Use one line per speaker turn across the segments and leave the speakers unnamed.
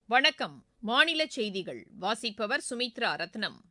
வணக்கம் மாநில செய்திகள் வாசிப்பவர் சுமித்ரா ரத்னம்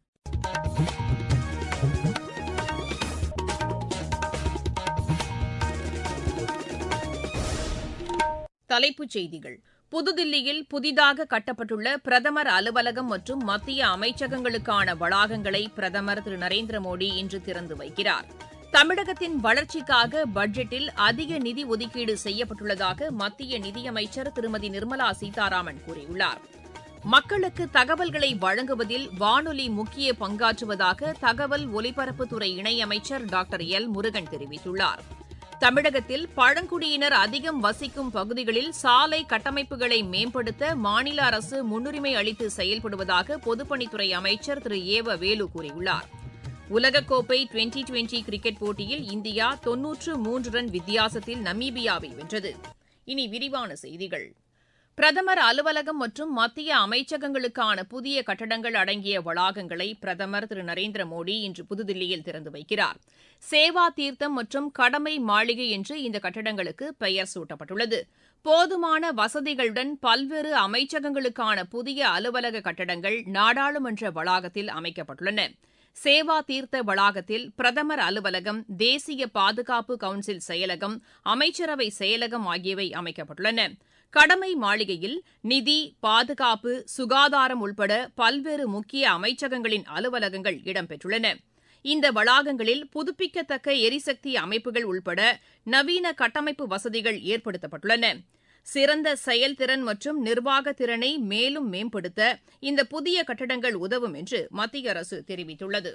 தலைப்புச் செய்திகள் புதுதில்லியில் புதிதாக கட்டப்பட்டுள்ள பிரதமர் அலுவலகம் மற்றும் மத்திய அமைச்சகங்களுக்கான வளாகங்களை பிரதமர் திரு நரேந்திர மோடி இன்று திறந்து வைக்கிறார் தமிழகத்தின் வளர்ச்சிக்காக பட்ஜெட்டில் அதிக நிதி ஒதுக்கீடு செய்யப்பட்டுள்ளதாக மத்திய நிதியமைச்சர் திருமதி நிர்மலா சீதாராமன் கூறியுள்ளார் மக்களுக்கு தகவல்களை வழங்குவதில் வானொலி முக்கிய பங்காற்றுவதாக தகவல் ஒலிபரப்புத்துறை இணையமைச்சர் டாக்டர் எல் முருகன் தெரிவித்துள்ளார் தமிழகத்தில் பழங்குடியினர் அதிகம் வசிக்கும் பகுதிகளில் சாலை கட்டமைப்புகளை மேம்படுத்த மாநில அரசு முன்னுரிமை அளித்து செயல்படுவதாக பொதுப்பணித்துறை அமைச்சர் திரு ஏவ வேலு கூறியுள்ளார் உலகக்கோப்பை டுவெண்டி டுவெண்டி கிரிக்கெட் போட்டியில் இந்தியா தொன்னூற்று மூன்று ரன் வித்தியாசத்தில் நமீபியாவை வென்றது இனி விரிவான செய்திகள் பிரதமர் அலுவலகம் மற்றும் மத்திய அமைச்சகங்களுக்கான புதிய கட்டடங்கள் அடங்கிய வளாகங்களை பிரதமர் திரு நரேந்திர மோடி இன்று புதுதில்லியில் திறந்து வைக்கிறார் சேவா தீர்த்தம் மற்றும் கடமை மாளிகை என்று இந்த கட்டடங்களுக்கு பெயர் சூட்டப்பட்டுள்ளது போதுமான வசதிகளுடன் பல்வேறு அமைச்சகங்களுக்கான புதிய அலுவலக கட்டடங்கள் நாடாளுமன்ற வளாகத்தில் அமைக்கப்பட்டுள்ளன சேவா தீர்த்த வளாகத்தில் பிரதமர் அலுவலகம் தேசிய பாதுகாப்பு கவுன்சில் செயலகம் அமைச்சரவை செயலகம் ஆகியவை அமைக்கப்பட்டுள்ளன கடமை மாளிகையில் நிதி பாதுகாப்பு சுகாதாரம் உள்பட பல்வேறு முக்கிய அமைச்சகங்களின் அலுவலகங்கள் இடம்பெற்றுள்ளன இந்த வளாகங்களில் புதுப்பிக்கத்தக்க எரிசக்தி அமைப்புகள் உள்பட நவீன கட்டமைப்பு வசதிகள் ஏற்படுத்தப்பட்டுள்ளன சிறந்த செயல்திறன் மற்றும் நிர்வாக திறனை மேலும் மேம்படுத்த இந்த புதிய கட்டடங்கள் உதவும் என்று மத்திய அரசு தெரிவித்துள்ளது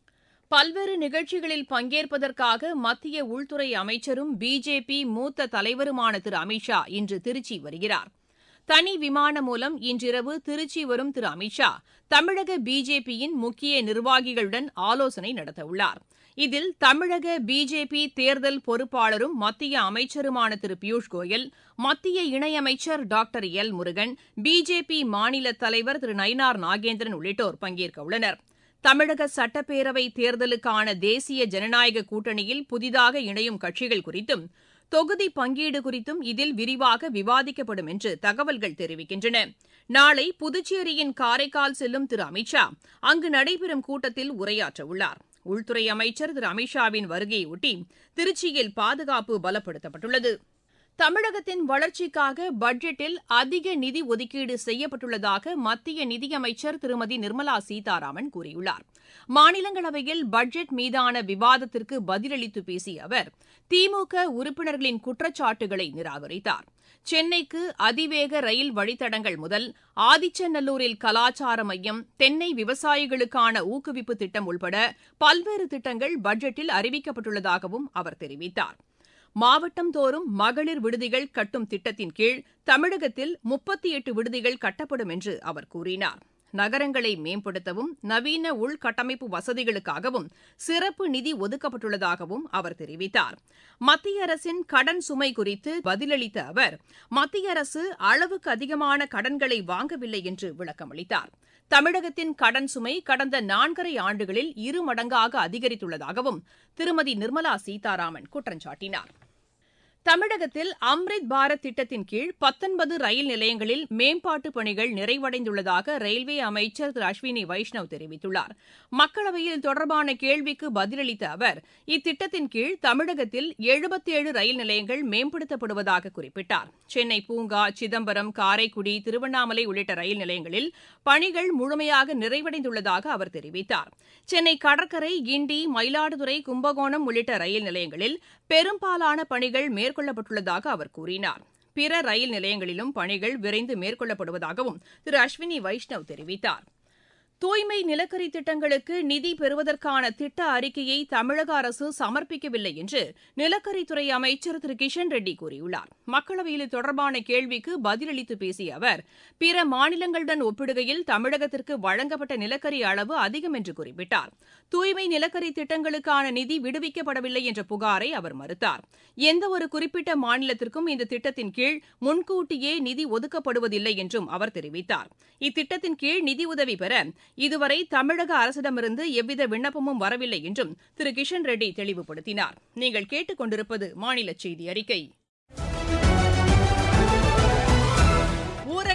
பல்வேறு நிகழ்ச்சிகளில் பங்கேற்பதற்காக மத்திய உள்துறை அமைச்சரும் பிஜேபி மூத்த தலைவருமான திரு அமித்ஷா இன்று திருச்சி வருகிறார் தனி விமானம் மூலம் இன்றிரவு திருச்சி வரும் திரு அமித்ஷா தமிழக பிஜேபியின் முக்கிய நிர்வாகிகளுடன் ஆலோசனை நடத்தவுள்ளார் இதில் தமிழக பிஜேபி தேர்தல் பொறுப்பாளரும் மத்திய அமைச்சருமான திரு பியூஷ் கோயல் மத்திய இணையமைச்சர் டாக்டர் எல் முருகன் பிஜேபி மாநில தலைவர் திரு நயினார் நாகேந்திரன் உள்ளிட்டோர் பங்கேற்க உள்ளனர் தமிழக சட்டப்பேரவை தேர்தலுக்கான தேசிய ஜனநாயக கூட்டணியில் புதிதாக இணையும் கட்சிகள் குறித்தும் தொகுதி பங்கீடு குறித்தும் இதில் விரிவாக விவாதிக்கப்படும் என்று தகவல்கள் தெரிவிக்கின்றன நாளை புதுச்சேரியின் காரைக்கால் செல்லும் திரு அமித்ஷா அங்கு நடைபெறும் கூட்டத்தில் உரையாற்றவுள்ளார் உள்துறை அமைச்சர் திரு அமித்ஷாவின் வருகையொட்டி திருச்சியில் பாதுகாப்பு பலப்படுத்தப்பட்டுள்ளது தமிழகத்தின் வளர்ச்சிக்காக பட்ஜெட்டில் அதிக நிதி ஒதுக்கீடு செய்யப்பட்டுள்ளதாக மத்திய நிதியமைச்சர் திருமதி நிர்மலா சீதாராமன் கூறியுள்ளார் மாநிலங்களவையில் பட்ஜெட் மீதான விவாதத்திற்கு பதிலளித்து பேசிய அவர் திமுக உறுப்பினர்களின் குற்றச்சாட்டுகளை நிராகரித்தார் சென்னைக்கு அதிவேக ரயில் வழித்தடங்கள் முதல் ஆதிச்சநல்லூரில் கலாச்சார மையம் தென்னை விவசாயிகளுக்கான ஊக்குவிப்பு திட்டம் உள்பட பல்வேறு திட்டங்கள் பட்ஜெட்டில் அறிவிக்கப்பட்டுள்ளதாகவும் அவர் தெரிவித்தார் மாவட்டம் தோறும் மகளிர் விடுதிகள் கட்டும் திட்டத்தின் கீழ் தமிழகத்தில் முப்பத்தி எட்டு விடுதிகள் கட்டப்படும் என்று அவர் கூறினார் நகரங்களை மேம்படுத்தவும் நவீன உள்கட்டமைப்பு வசதிகளுக்காகவும் சிறப்பு நிதி ஒதுக்கப்பட்டுள்ளதாகவும் அவர் தெரிவித்தார் மத்திய அரசின் கடன் சுமை குறித்து பதிலளித்த அவர் மத்திய அரசு அளவுக்கு அதிகமான கடன்களை வாங்கவில்லை என்று விளக்கமளித்தார் தமிழகத்தின் கடன் சுமை கடந்த நான்கரை ஆண்டுகளில் இரு மடங்காக அதிகரித்துள்ளதாகவும் திருமதி நிர்மலா சீதாராமன் குற்றம் சாட்டினார் தமிழகத்தில் அம்ரித் பாரத் திட்டத்தின் கீழ் பத்தொன்பது ரயில் நிலையங்களில் மேம்பாட்டுப் பணிகள் நிறைவடைந்துள்ளதாக ரயில்வே அமைச்சர் திரு அஸ்வினி வைஷ்ணவ் தெரிவித்துள்ளார் மக்களவையில் தொடர்பான கேள்விக்கு பதிலளித்த அவர் இத்திட்டத்தின் கீழ் தமிழகத்தில் எழுபத்தேழு ரயில் நிலையங்கள் மேம்படுத்தப்படுவதாக குறிப்பிட்டார் சென்னை பூங்கா சிதம்பரம் காரைக்குடி திருவண்ணாமலை உள்ளிட்ட ரயில் நிலையங்களில் பணிகள் முழுமையாக நிறைவடைந்துள்ளதாக அவர் தெரிவித்தார் சென்னை கடற்கரை கிண்டி மயிலாடுதுறை கும்பகோணம் உள்ளிட்ட ரயில் நிலையங்களில் பெரும்பாலான பணிகள் மேற்கொள்ளப்பட்டுள்ளதாக அவர் கூறினார் பிற ரயில் நிலையங்களிலும் பணிகள் விரைந்து மேற்கொள்ளப்படுவதாகவும் திரு அஸ்வினி வைஷ்ணவ் தெரிவித்தார் தூய்மை நிலக்கரி திட்டங்களுக்கு நிதி பெறுவதற்கான திட்ட அறிக்கையை தமிழக அரசு சமர்ப்பிக்கவில்லை என்று நிலக்கரித்துறை அமைச்சர் திரு கிஷன் ரெட்டி கூறியுள்ளார் மக்களவையில் தொடர்பான கேள்விக்கு பதிலளித்து பேசிய அவர் பிற மாநிலங்களுடன் ஒப்பிடுகையில் தமிழகத்திற்கு வழங்கப்பட்ட நிலக்கரி அளவு அதிகம் என்று குறிப்பிட்டார் தூய்மை நிலக்கரி திட்டங்களுக்கான நிதி விடுவிக்கப்படவில்லை என்ற புகாரை அவர் மறுத்தார் எந்தவொரு குறிப்பிட்ட மாநிலத்திற்கும் இந்த திட்டத்தின் கீழ் முன்கூட்டியே நிதி ஒதுக்கப்படுவதில்லை என்றும் அவர் தெரிவித்தார் இத்திட்டத்தின் கீழ் நிதியுதவி பெற இதுவரை தமிழக அரசிடமிருந்து எவ்வித விண்ணப்பமும் வரவில்லை என்றும் திரு கிஷன் ரெட்டி தெளிவுபடுத்தினார் நீங்கள் கேட்டுக் கொண்டிருப்பது மாநில செய்தி அறிக்கை ஊரக வளர்ச்சி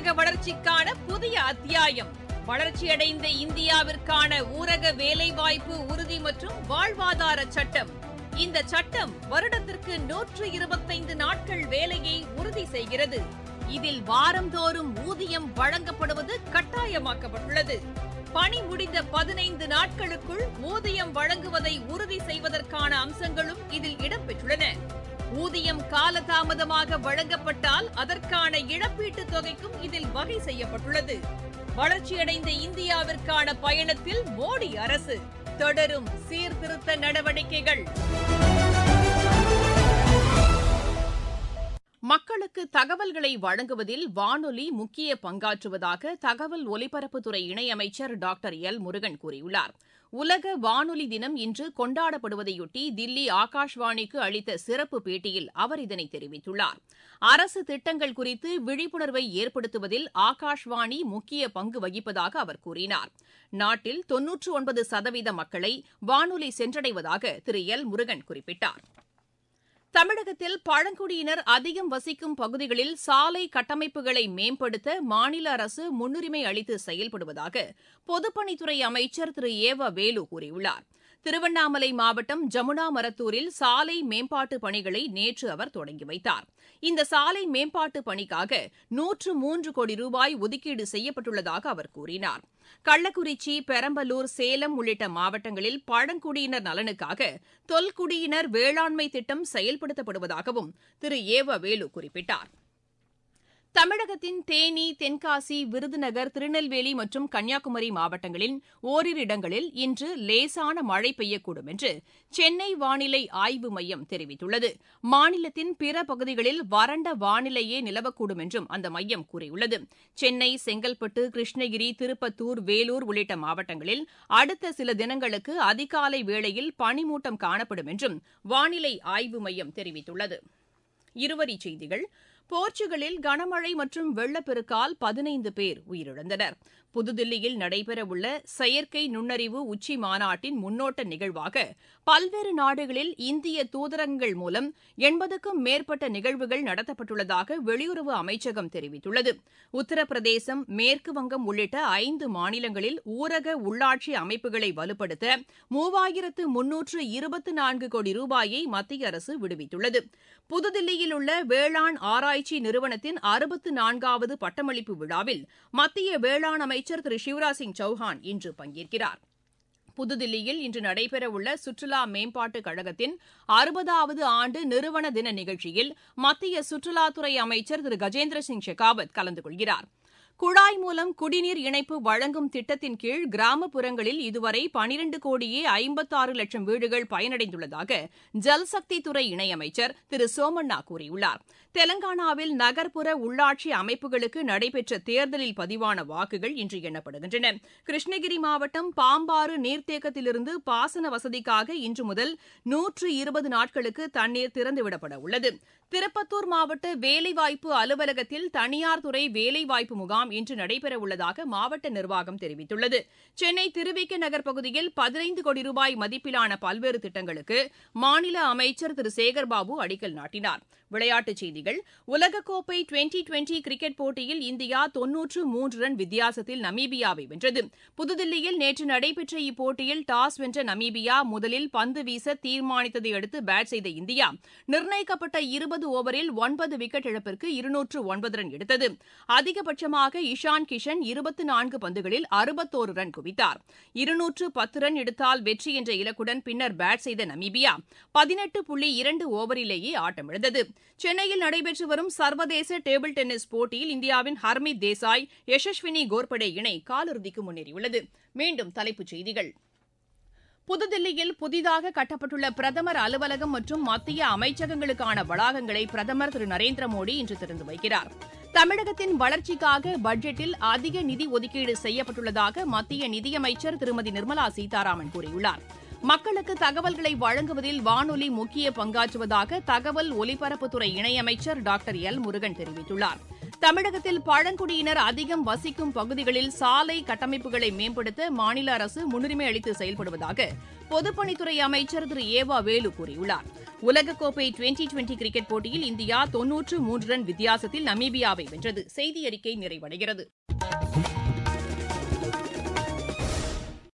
வளர்ச்சிக்கான புதிய அத்தியாயம் வளர்ச்சியடைந்த இந்தியாவிற்கான ஊரக வேலைவாய்ப்பு உறுதி மற்றும் வாழ்வாதார சட்டம் இந்த சட்டம் வருடத்திற்கு நூற்று இருபத்தைந்து நாட்கள் வேலையை உறுதி செய்கிறது இதில் வாரந்தோறும் ஊதியம் வழங்கப்படுவது கட்டாயமாக்கப்பட்டுள்ளது பணி முடிந்த பதினைந்து நாட்களுக்குள் ஊதியம் வழங்குவதை உறுதி செய்வதற்கான அம்சங்களும் இதில் இடம்பெற்றுள்ளன ஊதியம் காலதாமதமாக வழங்கப்பட்டால் அதற்கான இழப்பீட்டுத் தொகைக்கும் இதில் வகை செய்யப்பட்டுள்ளது வளர்ச்சியடைந்த இந்தியாவிற்கான பயணத்தில் மோடி அரசு தொடரும் சீர்திருத்த நடவடிக்கைகள் மக்களுக்கு தகவல்களை வழங்குவதில் வானொலி முக்கிய பங்காற்றுவதாக தகவல் ஒலிபரப்புத்துறை இணையமைச்சர் டாக்டர் எல் முருகன் கூறியுள்ளார் உலக வானொலி தினம் இன்று கொண்டாடப்படுவதையொட்டி தில்லி ஆகாஷ்வாணிக்கு அளித்த சிறப்பு பேட்டியில் அவர் இதனை தெரிவித்துள்ளார் அரசு திட்டங்கள் குறித்து விழிப்புணர்வை ஏற்படுத்துவதில் ஆகாஷ்வாணி முக்கிய பங்கு வகிப்பதாக அவர் கூறினார் நாட்டில் தொன்னூற்று ஒன்பது சதவீத மக்களை வானொலி சென்றடைவதாக திரு எல் முருகன் குறிப்பிட்டார் தமிழகத்தில் பழங்குடியினர் அதிகம் வசிக்கும் பகுதிகளில் சாலை கட்டமைப்புகளை மேம்படுத்த மாநில அரசு முன்னுரிமை அளித்து செயல்படுவதாக பொதுப்பணித்துறை அமைச்சர் திரு ஏவ வேலு கூறியுள்ளார் திருவண்ணாமலை மாவட்டம் ஜமுனா மரத்தூரில் சாலை மேம்பாட்டு பணிகளை நேற்று அவர் தொடங்கி வைத்தார் இந்த சாலை மேம்பாட்டு பணிக்காக நூற்று மூன்று கோடி ரூபாய் ஒதுக்கீடு செய்யப்பட்டுள்ளதாக அவர் கூறினார் கள்ளக்குறிச்சி பெரம்பலூர் சேலம் உள்ளிட்ட மாவட்டங்களில் பழங்குடியினர் நலனுக்காக தொல்குடியினர் வேளாண்மை திட்டம் செயல்படுத்தப்படுவதாகவும் திரு ஏவ வேலு குறிப்பிட்டார் தமிழகத்தின் தேனி தென்காசி விருதுநகர் திருநெல்வேலி மற்றும் கன்னியாகுமரி மாவட்டங்களின் ஓரிரு இடங்களில் இன்று லேசான மழை பெய்யக்கூடும் என்று சென்னை வானிலை ஆய்வு மையம் தெரிவித்துள்ளது மாநிலத்தின் பிற பகுதிகளில் வறண்ட வானிலையே நிலவக்கூடும் என்றும் அந்த மையம் கூறியுள்ளது சென்னை செங்கல்பட்டு கிருஷ்ணகிரி திருப்பத்தூர் வேலூர் உள்ளிட்ட மாவட்டங்களில் அடுத்த சில தினங்களுக்கு அதிகாலை வேளையில் பனிமூட்டம் காணப்படும் என்றும் வானிலை ஆய்வு மையம் தெரிவித்துள்ளது இருவரிச் செய்திகள் போர்ச்சுகலில் கனமழை மற்றும் வெள்ளப்பெருக்கால் பதினைந்து பேர் உயிரிழந்தனர் புதுதில்லியில் நடைபெறவுள்ள செயற்கை நுண்ணறிவு உச்சி மாநாட்டின் முன்னோட்ட நிகழ்வாக பல்வேறு நாடுகளில் இந்திய தூதரகங்கள் மூலம் எண்பதுக்கும் மேற்பட்ட நிகழ்வுகள் நடத்தப்பட்டுள்ளதாக வெளியுறவு அமைச்சகம் தெரிவித்துள்ளது உத்தரப்பிரதேசம் மேற்குவங்கம் உள்ளிட்ட ஐந்து மாநிலங்களில் ஊரக உள்ளாட்சி அமைப்புகளை வலுப்படுத்த மூவாயிரத்து முன்னூற்று இருபத்து நான்கு கோடி ரூபாயை மத்திய அரசு விடுவித்துள்ளது புதுதில்லியில் உள்ள வேளாண் ஆராய்ச்சி நிறுவனத்தின் அறுபத்து நான்காவது பட்டமளிப்பு விழாவில் மத்திய வேளாண் அமைச்சர் திரு சிவராஜ் சிங் சௌஹான் இன்று பங்கேற்கிறார் புதுதில்லியில் இன்று நடைபெறவுள்ள சுற்றுலா மேம்பாட்டுக் கழகத்தின் அறுபதாவது ஆண்டு நிறுவன தின நிகழ்ச்சியில் மத்திய சுற்றுலாத்துறை அமைச்சர் திரு கஜேந்திர சிங் ஷெகாவத் கலந்து கொள்கிறார் குழாய் மூலம் குடிநீர் இணைப்பு வழங்கும் திட்டத்தின் கீழ் கிராமப்புறங்களில் இதுவரை பனிரண்டு கோடியே ஐம்பத்தாறு லட்சம் வீடுகள் பயனடைந்துள்ளதாக ஜல்சக்தி துறை இணையமைச்சர் திரு சோமண்ணா கூறியுள்ளார் தெலங்கானாவில் நகர்ப்புற உள்ளாட்சி அமைப்புகளுக்கு நடைபெற்ற தேர்தலில் பதிவான வாக்குகள் இன்று எண்ணப்படுகின்றன கிருஷ்ணகிரி மாவட்டம் பாம்பாறு நீர்த்தேக்கத்திலிருந்து பாசன வசதிக்காக இன்று முதல் நூற்று இருபது நாட்களுக்கு தண்ணீர் திறந்துவிடப்பட உள்ளது திருப்பத்தூர் மாவட்ட வேலைவாய்ப்பு அலுவலகத்தில் தனியார் துறை வேலைவாய்ப்பு முகாம் இன்று நடைபெறவுள்ளதாக மாவட்ட நிர்வாகம் தெரிவித்துள்ளது சென்னை திருவிக நகர் பகுதியில் பதினைந்து கோடி ரூபாய் மதிப்பிலான பல்வேறு திட்டங்களுக்கு மாநில அமைச்சர் திரு சேகர்பாபு அடிக்கல் நாட்டினார் விளையாட்டுச் செய்திகள் உலகக்கோப்பை டுவெண்டி டுவெண்டி கிரிக்கெட் போட்டியில் இந்தியா தொன்னூற்று மூன்று ரன் வித்தியாசத்தில் நமீபியாவை வென்றது புதுதில்லியில் நேற்று நடைபெற்ற இப்போட்டியில் டாஸ் வென்ற நமீபியா முதலில் பந்து வீச தீர்மானித்ததை அடுத்து பேட் செய்த இந்தியா நிர்ணயிக்கப்பட்ட இருபது ஓவரில் ஒன்பது விக்கெட் இழப்பிற்கு இருநூற்று ஒன்பது ரன் எடுத்தது அதிகபட்சமாக இஷான் கிஷன் இருபத்து நான்கு பந்துகளில் அறுபத்தோரு ரன் குவித்தார் இருநூற்று பத்து ரன் எடுத்தால் வெற்றி என்ற இலக்குடன் பின்னர் பேட் செய்த நமீபியா பதினெட்டு புள்ளி இரண்டு ஓவரிலேயே ஆட்டமிழந்தது சென்னையில் நடைபெற்று வரும் சர்வதேச டேபிள் டென்னிஸ் போட்டியில் இந்தியாவின் ஹர்மித் தேசாய் யசஸ்வினி கோர்படே இணை காலிறுதிக்கு முன்னேறியுள்ளது மீண்டும் தலைப்புச் செய்திகள் புதுதில்லியில் புதிதாக கட்டப்பட்டுள்ள பிரதமர் அலுவலகம் மற்றும் மத்திய அமைச்சகங்களுக்கான வளாகங்களை பிரதமர் திரு நரேந்திர மோடி இன்று திறந்து வைக்கிறார் தமிழகத்தின் வளர்ச்சிக்காக பட்ஜெட்டில் அதிக நிதி ஒதுக்கீடு செய்யப்பட்டுள்ளதாக மத்திய நிதியமைச்சர் திருமதி நிர்மலா சீதாராமன் கூறியுள்ளார் மக்களுக்கு தகவல்களை வழங்குவதில் வானொலி முக்கிய பங்காற்றுவதாக தகவல் ஒலிபரப்புத்துறை இணையமைச்சர் டாக்டர் எல் முருகன் தெரிவித்துள்ளார் தமிழகத்தில் பழங்குடியினர் அதிகம் வசிக்கும் பகுதிகளில் சாலை கட்டமைப்புகளை மேம்படுத்த மாநில அரசு முன்னுரிமை அளித்து செயல்படுவதாக பொதுப்பணித்துறை அமைச்சர் திரு ஏவா வேலு கூறியுள்ளார் உலகக்கோப்பை டுவெண்டி டுவெண்டி கிரிக்கெட் போட்டியில் இந்தியா தொன்னூற்று மூன்று ரன் வித்தியாசத்தில் நமீபியாவை வென்றது செய்தி அறிக்கை நிறைவடைகிறது